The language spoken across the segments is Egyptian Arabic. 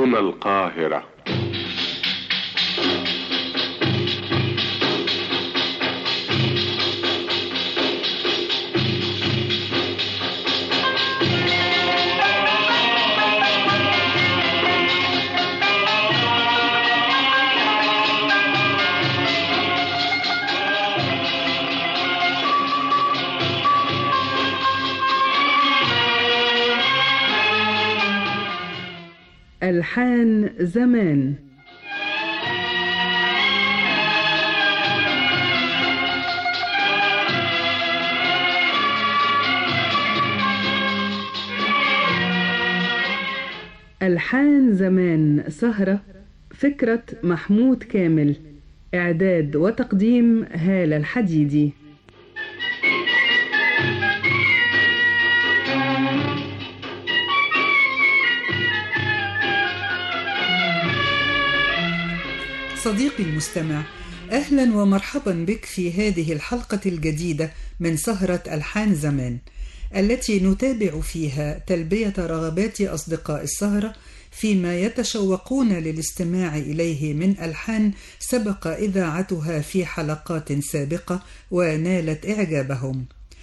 هنا القاهرة ألحان زمان ألحان زمان سهرة فكرة محمود كامل إعداد وتقديم هالة الحديدي صديقي المستمع اهلا ومرحبا بك في هذه الحلقه الجديده من سهره الحان زمان التي نتابع فيها تلبيه رغبات اصدقاء السهره فيما يتشوقون للاستماع اليه من الحان سبق اذاعتها في حلقات سابقه ونالت اعجابهم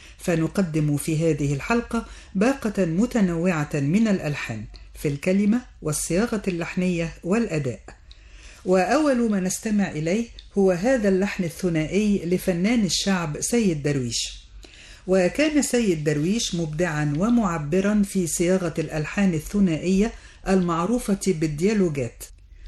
فنقدم في هذه الحلقه باقه متنوعه من الالحان في الكلمه والصياغه اللحنيه والاداء وأول ما نستمع إليه هو هذا اللحن الثنائي لفنان الشعب سيد درويش وكان سيد درويش مبدعا ومعبرا في صياغة الألحان الثنائية المعروفة بالديالوجات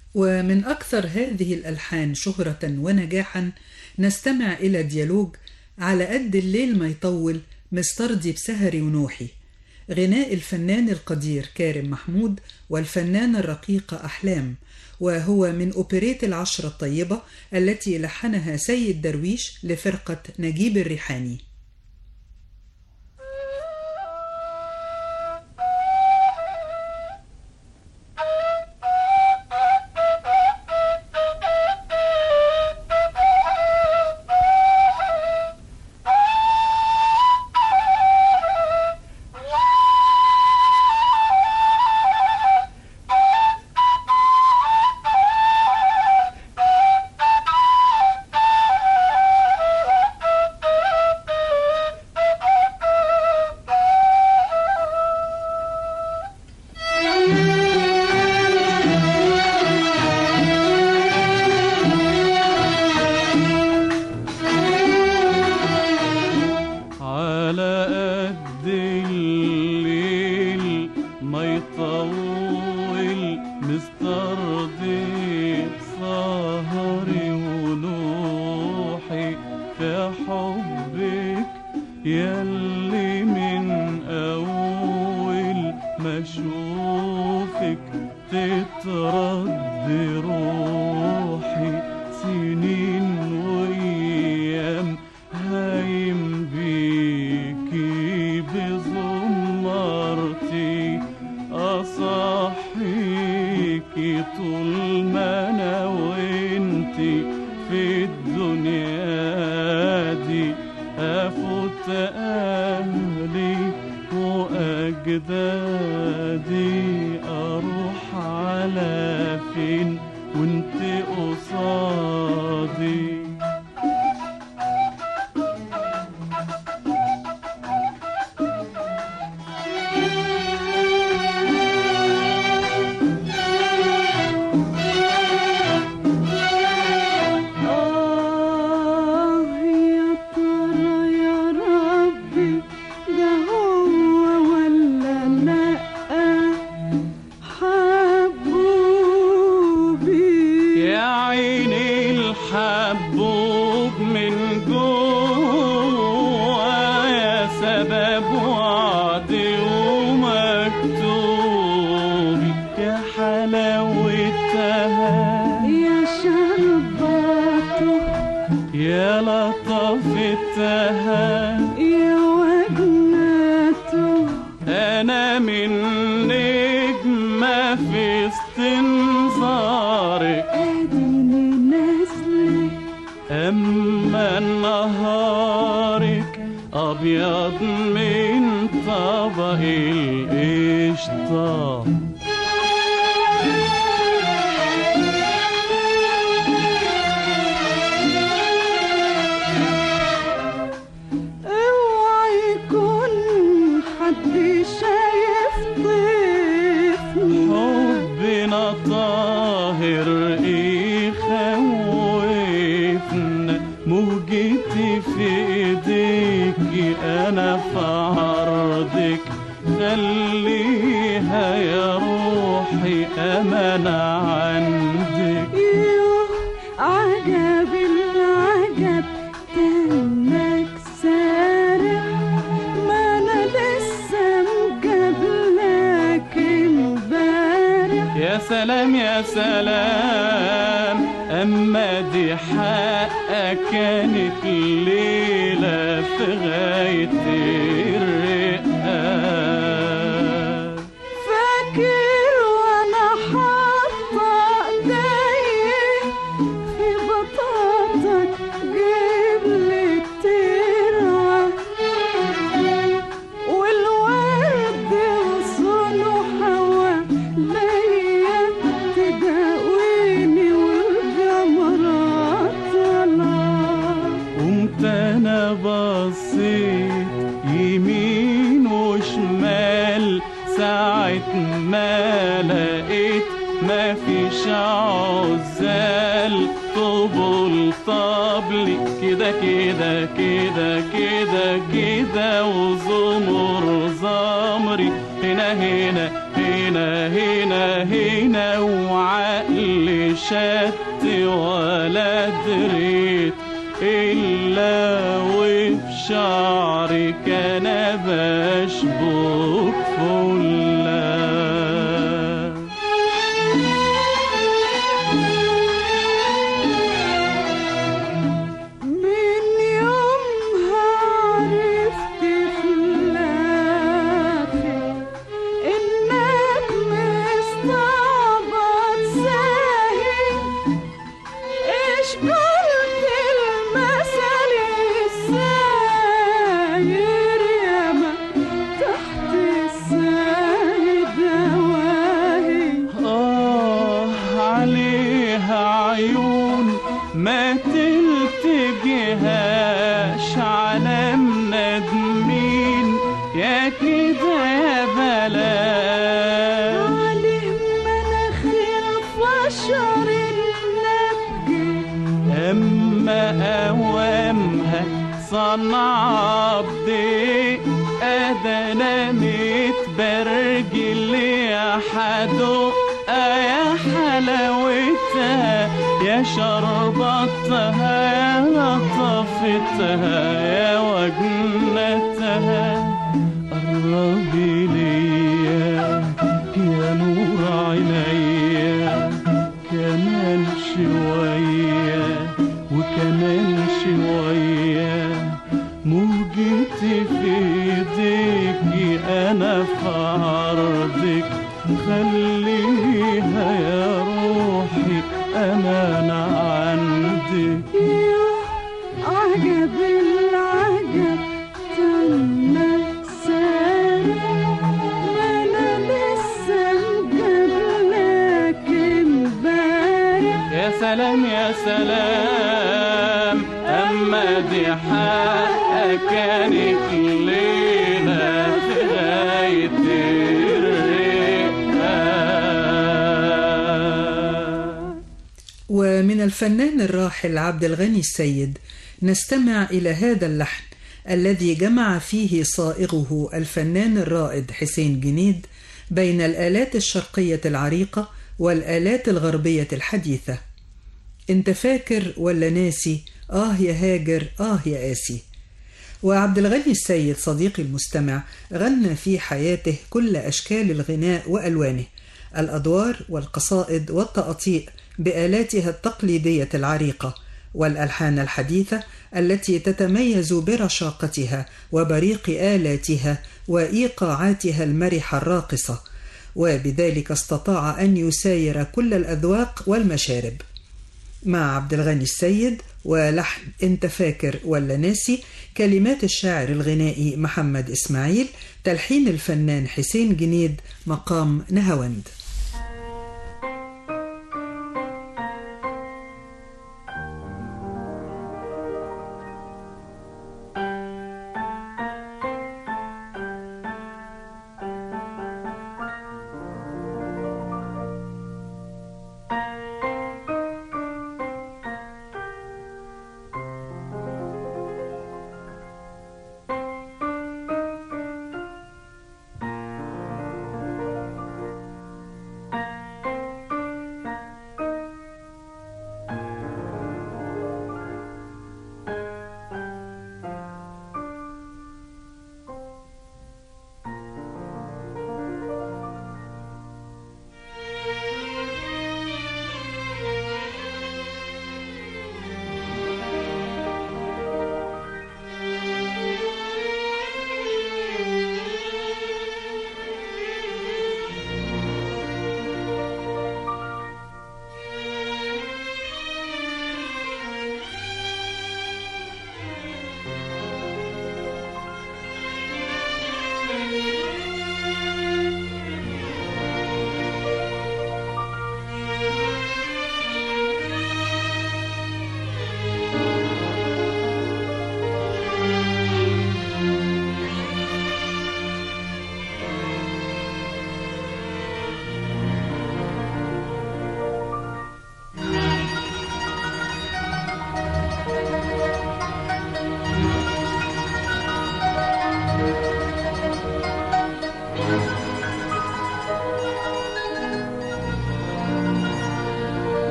ومن أكثر هذه الألحان شهرة ونجاحا نستمع إلى ديالوج على قد الليل ما يطول مسترضي بسهري ونوحي غناء الفنان القدير كارم محمود والفنانة الرقيقة أحلام وهو من أوبريت العشرة الطيبة التي لحنها سيد درويش لفرقة نجيب الريحاني طبق القشطة يا طاهر يخوفنا موجتي في ايديك انا في عرضك خليها يا روحي امانة عندك يوه عجب العجب كأنك سارح ما أنا لسه مقابلك امبارح يا سلام يا سلام أما دي حقك كانت ليلة في غاية الرقة فاكر وانا حاطه ايدي في بطاطك جيب لي الترعه والورد وصونه حواليا تداويني والجمرات طلعت قمت أنا بصيت يمين وشمال ساعة ما لقيت ما فيش عزال طبل طبلي كده كده كده كده كده وزمر زمري هنا هنا هنا هنا هنا وعقلي شت ولا دريت إلا وفي شعري كان بشبك فلا من يومها عرفت خلافي انك مستعبط ساهي ايش قلت المثل الساير ياما تحت الساهي دواهي آه عليها عيون ما تلتجهاش على ندمين يا كده يا بلاش عليه مناخير فشر النبي أما أوامها صنع بدي أدنا متبرجل يا حدو يا حلاوتها يا شربتها يا لطفتها يا وجنتها قربي ليا يا نور عينيا كمان شوية وكمان شوية موجتي في ايديكي انا في عرضك خليها يا روحي امانة عندك يوه عجب العجب تمك سارح ما انا لسه مقابلك امبارح يا سلام يا سلام أما دي حقك كانت ليلة في غاية الرقة ومن الفنان الراحل عبد الغني السيد نستمع إلى هذا اللحن الذي جمع فيه صائغه الفنان الرائد حسين جنيد بين الآلات الشرقية العريقة والآلات الغربية الحديثة انت فاكر ولا ناسي آه يا هاجر آه يا قاسي وعبد الغني السيد صديقي المستمع غنى في حياته كل أشكال الغناء وألوانه الأدوار والقصائد والتأطيء بآلاتها التقليدية العريقة والألحان الحديثة التي تتميز برشاقتها وبريق آلاتها وإيقاعاتها المرحة الراقصة وبذلك استطاع أن يساير كل الأذواق والمشارب مع عبد الغني السيد ولحن انت فاكر ولا ناسي كلمات الشاعر الغنائي محمد اسماعيل تلحين الفنان حسين جنيد مقام نهاوند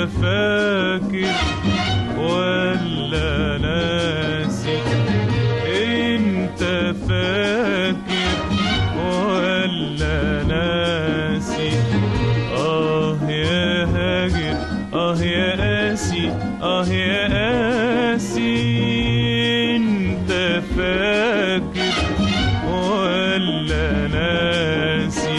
فاكر ولا ناسي انت فاكر ولا ناسي اه يا هاجر اه يا قاسي اه يا قاسي انت فاكر ولا ناسي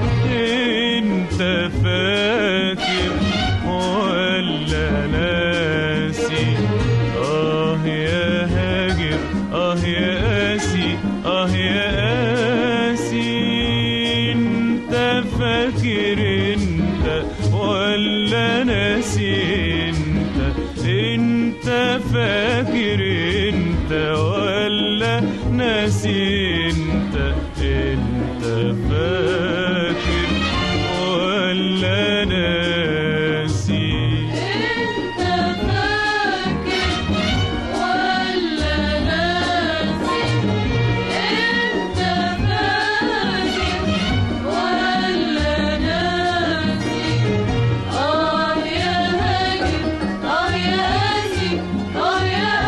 انت فاكر ولا ناسي اه يا هاجر اه يا قاسي اه يا قاسي انت فاكر انت ولا ناسي انت انت فاكر انت ولا ناسي انت انت فاكر ولا ناسي انت فاكر ولا ناسي انت فاكر ولا ناسي اه يا هاجر اه يا قاسي اه يا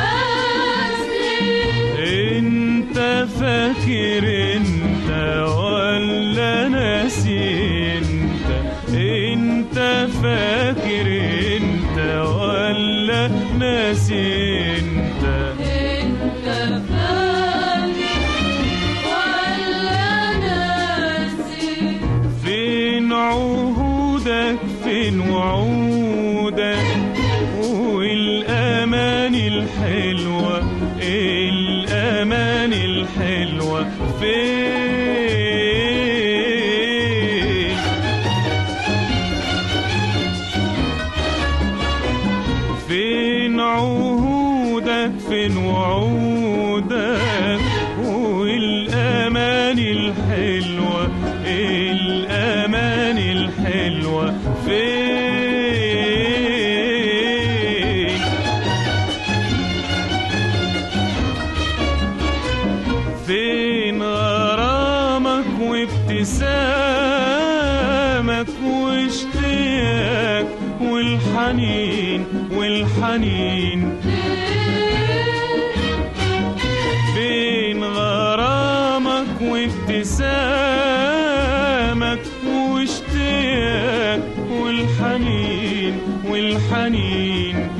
قاسي انت فاكر انت ولا ناسي انت انت فاكر انت ولا ناسي انت انت فاكر ولا ناسي فين عهودك فين وعودك والأمان الحلوة الأمان الحلوة فين فين عهودك فين وعودك والأمان الحلوة الأمان الحلوة فين فين غرامك وابتسامك واشتياق والحنين والحنين فين غرامك وابتسامك واشتياق والحنين والحنين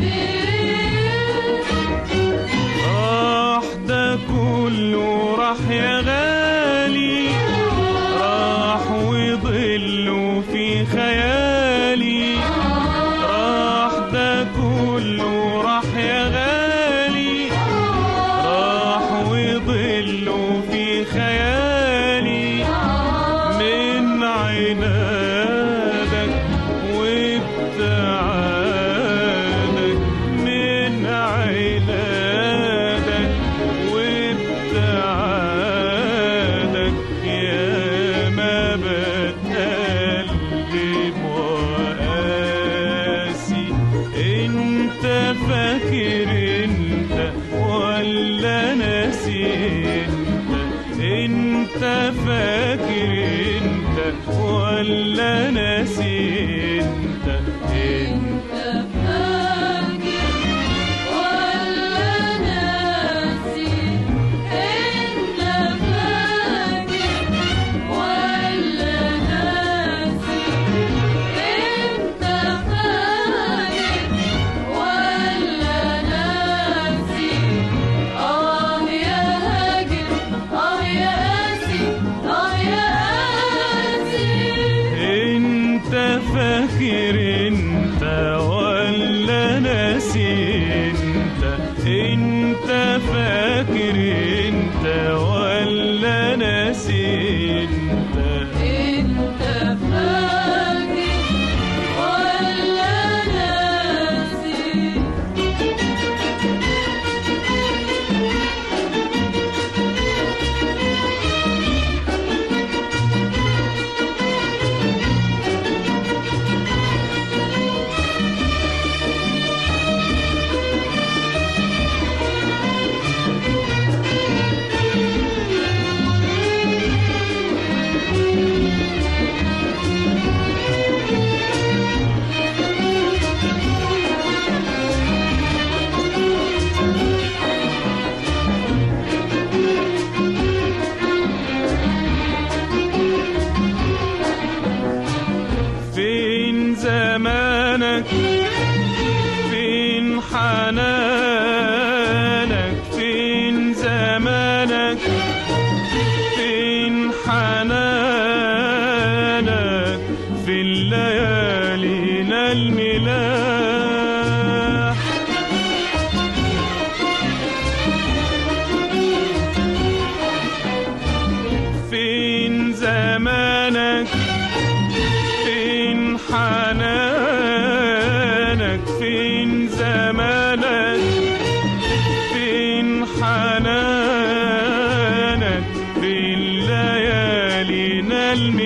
راح ده كله راح يا غالي راح وظله في خيالي راح ده كله راح يا غالي راح وظله في خيالي من عنادك وابتعادك من عنادك وابتعادك يا ما بتقلب وقاسي انت فاكر انت ولا ناسي انت انت فاكر انت ولا ناسي انت انت فاكر ولا ناسي انت فاكر ولا ناسي انت فاكر ولا ناسي اه يا هاجر اه يا قاسي اه يا قاسي انت فاكر انت ولا ناسي انت انت فاكر انت ولا ناسي انت انت فاكر ولا ناسي زمانك فين حنانك فين ليالينا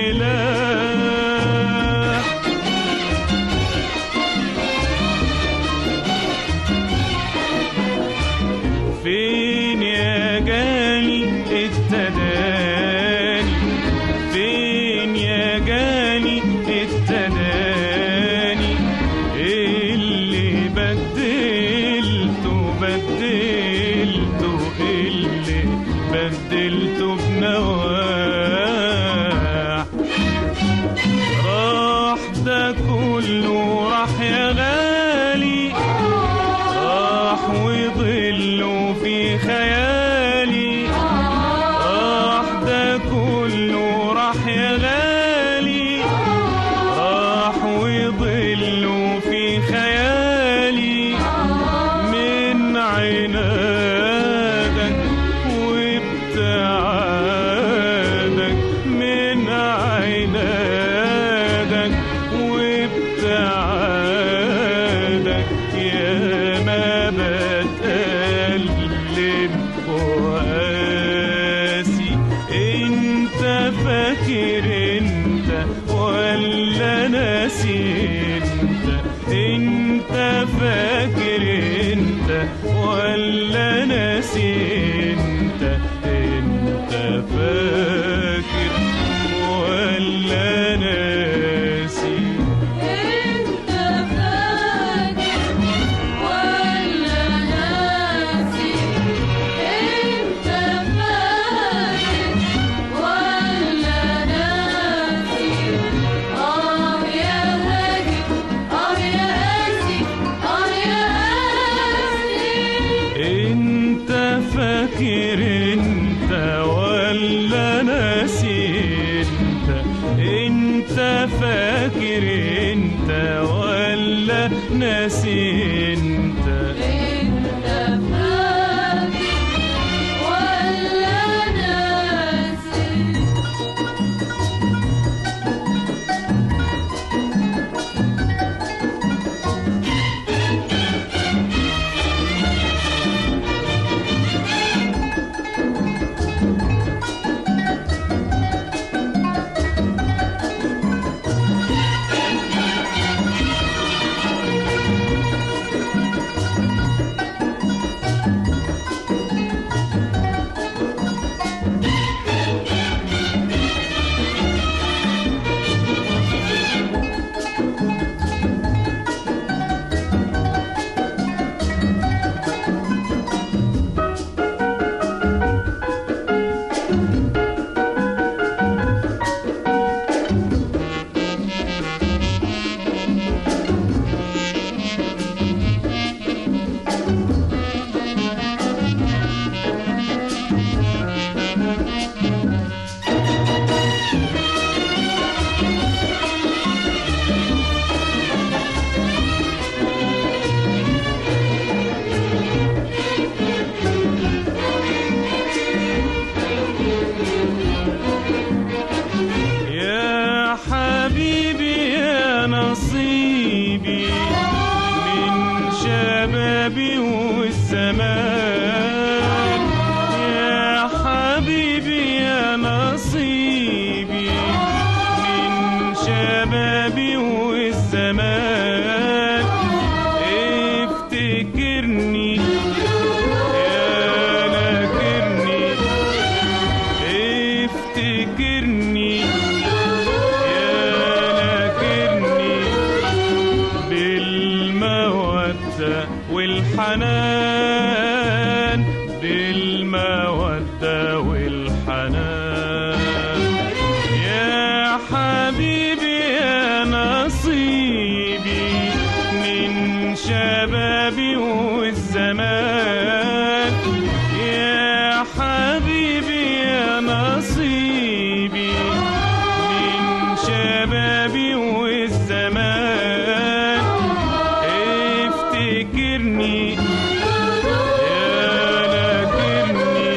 الملاح فين يا جاني التداني فين يا جاني التداني اللي بدلته بدلته اللي بدلته بنواح راح ده كله راح يا غالي راح وظله في خيالي راح ده كله راح يا غالي راح وظله في خيالي من عنادك وابتعادك من عنادك وابتعادك يا ما بتقلب وقاسي انت فاكر انت ولا ناسي انت انت فاكر انت ولا ناسي انت انت فاكر ولا ناسي انت فاكر ولا ناسي انت فاكر ولا ناسي اه يا هاجر اه يا قاسي اه يا قاسي انت فاكر انت ولا ناسي انت انت فاكر انت ولا ناسي انت انت فاكر ولا ناسي يا حبيبي يا نصيبي من شبابي والزمان يا حبيبي يا نصيبي من شبابي والزمان افتكرني يا ناكرني افتكرني يا ناكرني بالمودة والحنان بالمودة والحنان يا حبيبي يا نصيبي من شبابي والزمان يا حبيبي يا نصيبي من شبابي والزمان افتكرني يا ناكرني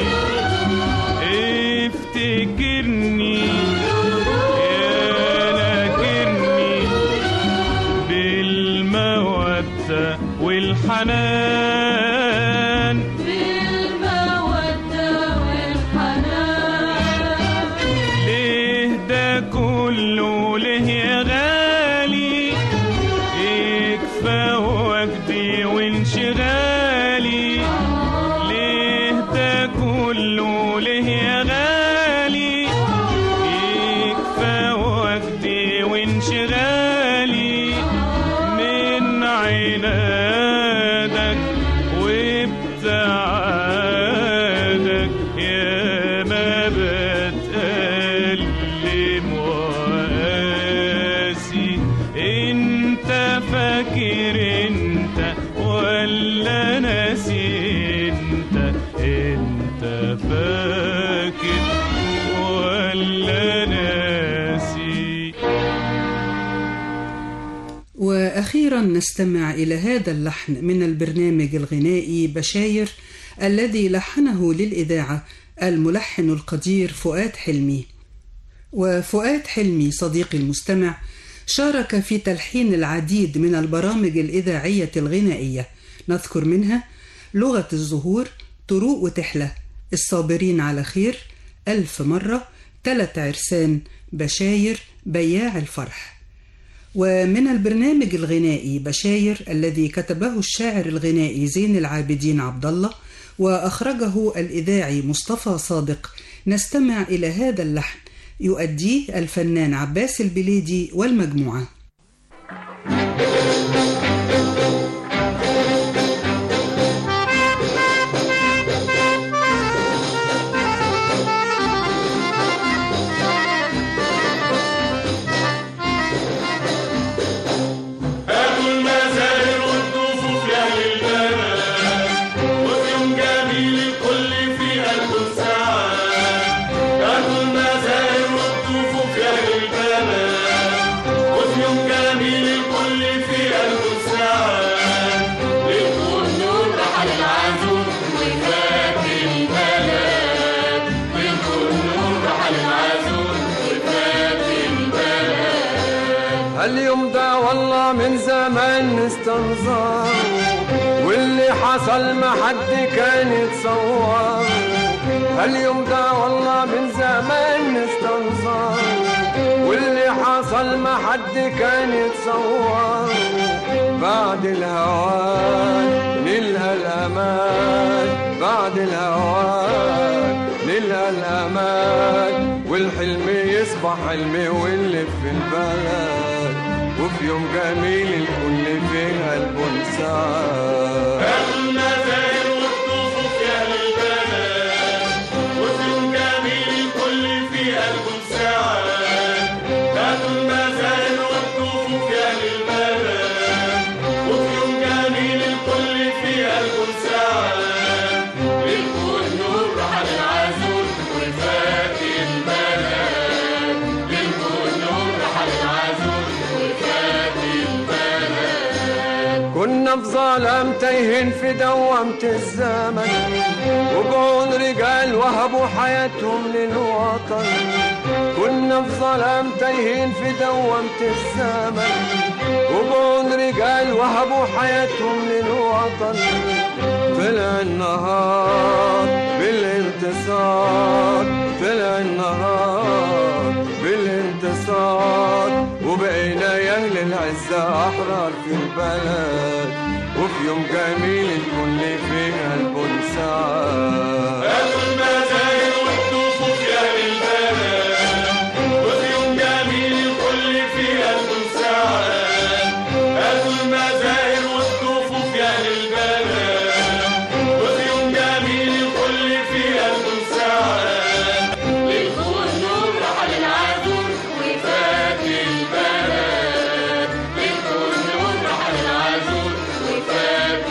افتكرني يا ناكرني بالمودة والحنان والحنان بالمودة والحنان ليه ده كله ليه يا غالي يكفى وجدي وانشغالي ليه ده كله ليه يا غالي يكفى وجدي وانشغالي من عنادك وابتعادك يا ما بتألم وقاسي انت فاكر انت ولا ناسي انت انت فاكر ولا ناسي واخيرا نستمع الى هذا اللحن من البرنامج الغنائي بشاير الذي لحنه للاذاعه الملحن القدير فؤاد حلمي وفؤاد حلمي صديقي المستمع شارك في تلحين العديد من البرامج الاذاعيه الغنائيه نذكر منها لغه الزهور طروق وتحلى الصابرين على خير الف مره تلت عرسان بشاير بياع الفرح ومن البرنامج الغنائي بشاير الذي كتبه الشاعر الغنائي زين العابدين عبد الله واخرجه الاذاعي مصطفى صادق نستمع الى هذا اللحن يؤديه الفنان عباس البليدي والمجموعه هاتوا المزاهر والضيوف في أهل البلد وفي يوم جميل الكل في قلبه سعاد هاتوا المزاهر والضيوف في أهل البلد وفي يوم جميل الكل في قلبه سعاد للكون نور رحل العزوم وفات البلد للكون نور رحل العزوم وفات البلد هاليوم ده والله من زمان نستنظر واللي حصل ما حد كان يتصور هاليوم ده والله من زمان نستنظر واللي حصل ما حد كان يتصور بعد الهوان نلقى الأمان بعد الهوان نلقى الأمان والحلم يصبح حلم واللي في البلد وفي يوم جميل الكل في قلبه انسعاد المزاهر والطوف في أهل البلد وفي يوم جميل الكل في قلبه سعاد هاتوا المزاهر والطوف في أهل البلد وفي يوم جميل الكل في قلبه سعاد للكون نور رحل العزول وفات البلد للكون نور رحل العزول وفات البلد كنا في ظلام تايهين في دوامة الزمن وبعون رجال وهبوا حياتهم للوطن كنا في ظلام تايهين في دوامة الزمن وبعون رجال وهبوا حياتهم للوطن طلع النهار بالانتصار طلع النهار بالانتصار وبقينا يا اهل العزة احرار في البلد وفي يوم جميل الكل في قلبه انسعاد هاتوا المزاهر والطوف في أهل البلد وفي يوم جميل الكل في قلبه سعاد هاتوا المزاهر والطوف في أهل البلد وفي يوم جميل الكل في قلبه سعاد للكون نور رحل العزول وفات البلد للكون نور رحل العزول وفات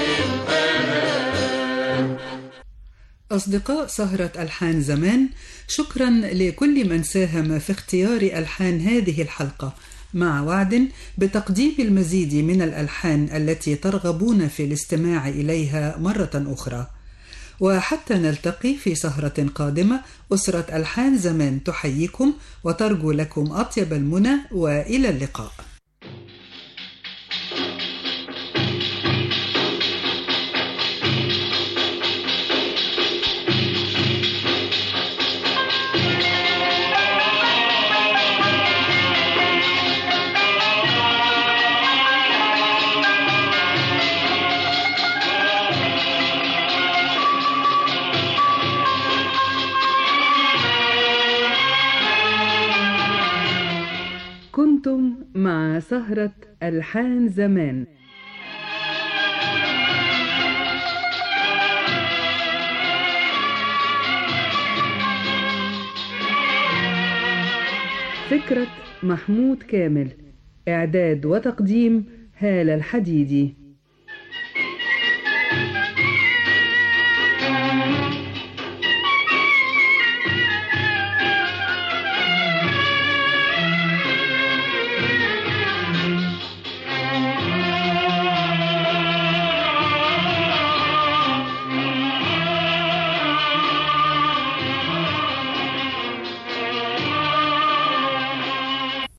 البلد أصدقاء سهرة ألحان زمان شكرا لكل من ساهم في اختيار ألحان هذه الحلقة مع وعد بتقديم المزيد من الألحان التي ترغبون في الاستماع إليها مرة أخرى وحتى نلتقي في سهرة قادمة أسرة ألحان زمان تحييكم وترجو لكم أطيب المنى وإلى اللقاء مع سهرة ألحان زمان فكرة محمود كامل إعداد وتقديم هالة الحديدي